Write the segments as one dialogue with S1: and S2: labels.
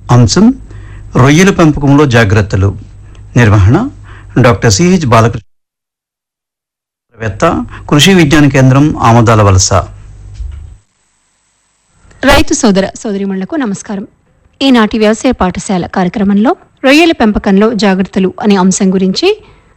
S1: అంశం రొయ్యల పెంపకంలో జాగ్రత్తలు నిర్వహణ డాక్టర్ సిహెచ్ బాలకృష్ణ వేత్త కృషి విజ్ఞాన కేంద్రం ఆమదాల వలస
S2: రైతు సోదర సోదరిమణులకు నమస్కారం ఈనాటి వ్యవసాయ పాఠశాల కార్యక్రమంలో రొయ్యల పెంపకంలో జాగ్రత్తలు అనే అంశం గురించి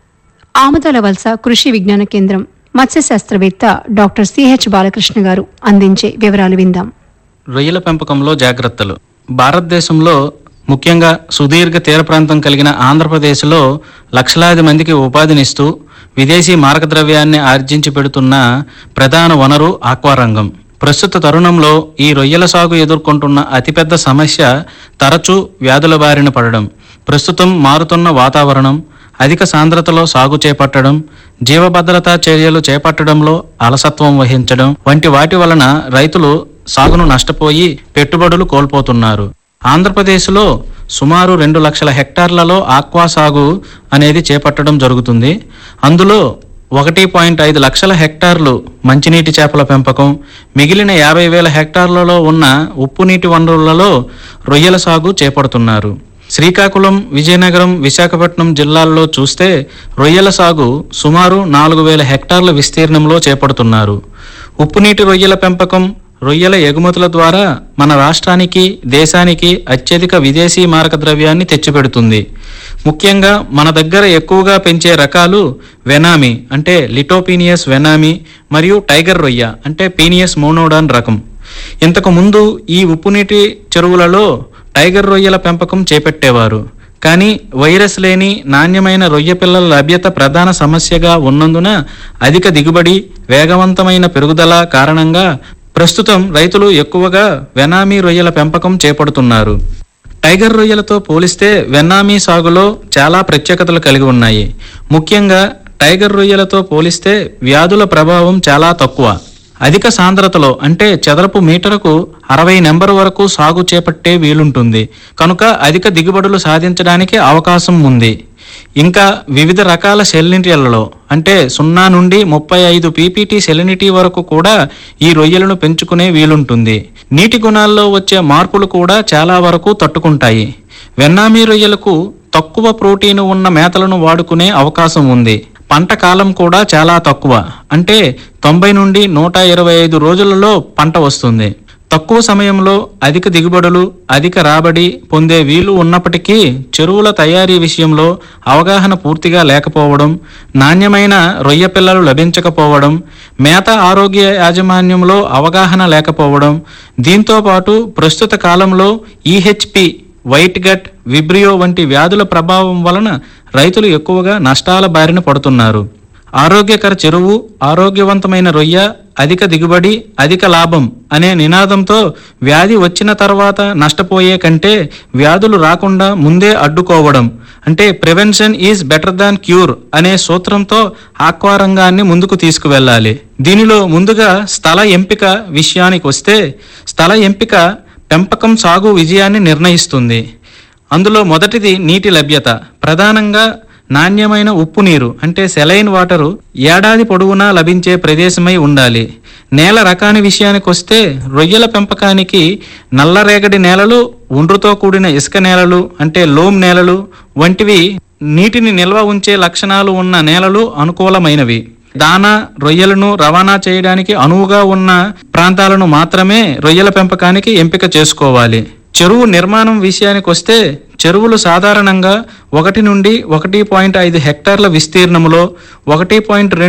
S2: ఆమదాల వలస కృషి విజ్ఞాన కేంద్రం మత్స్య శాస్త్రవేత్త డాక్టర్ సిహెచ్ బాలకృష్ణ గారు అందించే వివరాలు విందాం
S3: రొయ్యల పెంపకంలో జాగ్రత్తలు భారతదేశంలో ముఖ్యంగా సుదీర్ఘ తీర ప్రాంతం కలిగిన ఆంధ్రప్రదేశ్లో లక్షలాది మందికి ఉపాధినిస్తూ విదేశీ మార్గద్రవ్యాన్ని ఆర్జించి పెడుతున్న ప్రధాన వనరు ఆక్వారంగం ప్రస్తుత తరుణంలో ఈ రొయ్యల సాగు ఎదుర్కొంటున్న అతిపెద్ద సమస్య తరచూ వ్యాధుల బారిన పడడం ప్రస్తుతం మారుతున్న వాతావరణం అధిక సాంద్రతలో సాగు చేపట్టడం జీవభద్రతా చర్యలు చేపట్టడంలో అలసత్వం వహించడం వంటి వాటి వలన రైతులు సాగును నష్టపోయి పెట్టుబడులు కోల్పోతున్నారు ఆంధ్రప్రదేశ్లో సుమారు రెండు లక్షల హెక్టార్లలో ఆక్వా సాగు అనేది చేపట్టడం జరుగుతుంది అందులో ఒకటి పాయింట్ ఐదు లక్షల హెక్టార్లు మంచినీటి చేపల పెంపకం మిగిలిన యాభై వేల హెక్టార్లలో ఉన్న ఉప్పు నీటి వనరులలో రొయ్యల సాగు చేపడుతున్నారు శ్రీకాకుళం విజయనగరం విశాఖపట్నం జిల్లాల్లో చూస్తే రొయ్యల సాగు సుమారు నాలుగు వేల హెక్టార్ల విస్తీర్ణంలో చేపడుతున్నారు ఉప్పునీటి రొయ్యల పెంపకం రొయ్యల ఎగుమతుల ద్వారా మన రాష్ట్రానికి దేశానికి అత్యధిక విదేశీ మారక ద్రవ్యాన్ని తెచ్చిపెడుతుంది ముఖ్యంగా మన దగ్గర ఎక్కువగా పెంచే రకాలు వెనామి అంటే లిటోపీనియస్ వెనామి మరియు టైగర్ రొయ్య అంటే పీనియస్ మోనోడాన్ రకం ఇంతకు ముందు ఈ ఉప్పునీటి చెరువులలో టైగర్ రొయ్యల పెంపకం చేపట్టేవారు కానీ వైరస్ లేని నాణ్యమైన రొయ్య పిల్లల లభ్యత ప్రధాన సమస్యగా ఉన్నందున అధిక దిగుబడి వేగవంతమైన పెరుగుదల కారణంగా ప్రస్తుతం రైతులు ఎక్కువగా వెనామీ రొయ్యల పెంపకం చేపడుతున్నారు టైగర్ రొయ్యలతో పోలిస్తే వెన్నామీ సాగులో చాలా ప్రత్యేకతలు కలిగి ఉన్నాయి ముఖ్యంగా టైగర్ రొయ్యలతో పోలిస్తే వ్యాధుల ప్రభావం చాలా తక్కువ అధిక సాంద్రతలో అంటే చదరపు మీటరుకు అరవై నెంబర్ వరకు సాగు చేపట్టే వీలుంటుంది కనుక అధిక దిగుబడులు సాధించడానికి అవకాశం ఉంది ఇంకా వివిధ రకాల సెలినిటీలలో అంటే సున్నా నుండి ముప్పై ఐదు పీపీటీ సెలినిటీ వరకు కూడా ఈ రొయ్యలను పెంచుకునే వీలుంటుంది నీటి గుణాల్లో వచ్చే మార్పులు కూడా చాలా వరకు తట్టుకుంటాయి వెన్నామీ రొయ్యలకు తక్కువ ప్రోటీన్ ఉన్న మేతలను వాడుకునే అవకాశం ఉంది పంట కాలం కూడా చాలా తక్కువ అంటే తొంభై నుండి నూట ఇరవై ఐదు రోజులలో పంట వస్తుంది తక్కువ సమయంలో అధిక దిగుబడులు అధిక రాబడి పొందే వీలు ఉన్నప్పటికీ చెరువుల తయారీ విషయంలో అవగాహన పూర్తిగా లేకపోవడం నాణ్యమైన రొయ్య పిల్లలు లభించకపోవడం మేత ఆరోగ్య యాజమాన్యంలో అవగాహన లేకపోవడం దీంతో పాటు ప్రస్తుత కాలంలో ఈహెచ్పి వైట్ గట్ విబ్రియో వంటి వ్యాధుల ప్రభావం వలన రైతులు ఎక్కువగా నష్టాల బారిన పడుతున్నారు ఆరోగ్యకర చెరువు ఆరోగ్యవంతమైన రొయ్య అధిక దిగుబడి అధిక లాభం అనే నినాదంతో వ్యాధి వచ్చిన తర్వాత నష్టపోయే కంటే వ్యాధులు రాకుండా ముందే అడ్డుకోవడం అంటే prevention is better than cure అనే సూత్రంతో ఆక్వా రంగాన్ని ముందుకు తీసుకువెళ్ళాలి దీనిలో ముందుగా స్థల ఎంపిక విషయానికి వస్తే స్థల ఎంపిక పెంపకం సాగు విజయాన్ని నిర్ణయిస్తుంది అందులో మొదటిది నీటి లభ్యత ప్రధానంగా నాణ్యమైన ఉప్పు నీరు అంటే సెలైన్ వాటరు ఏడాది పొడవునా లభించే ప్రదేశమై ఉండాలి నేల రకాని విషయానికి వస్తే రొయ్యల పెంపకానికి నల్లరేగడి నేలలు ఒండ్రుతో కూడిన ఇసుక నేలలు అంటే లోమ్ నేలలు వంటివి నీటిని నిల్వ ఉంచే లక్షణాలు ఉన్న నేలలు అనుకూలమైనవి దానా రొయ్యలను రవాణా చేయడానికి అనువుగా ఉన్న ప్రాంతాలను మాత్రమే రొయ్యల పెంపకానికి ఎంపిక చేసుకోవాలి చెరువు నిర్మాణం విషయానికి వస్తే చెరువులు సాధారణంగా ఒకటి నుండి ఒకటి పాయింట్ ఐదు హెక్టార్ల విస్తీర్ణములో ఒకటి పాయింట్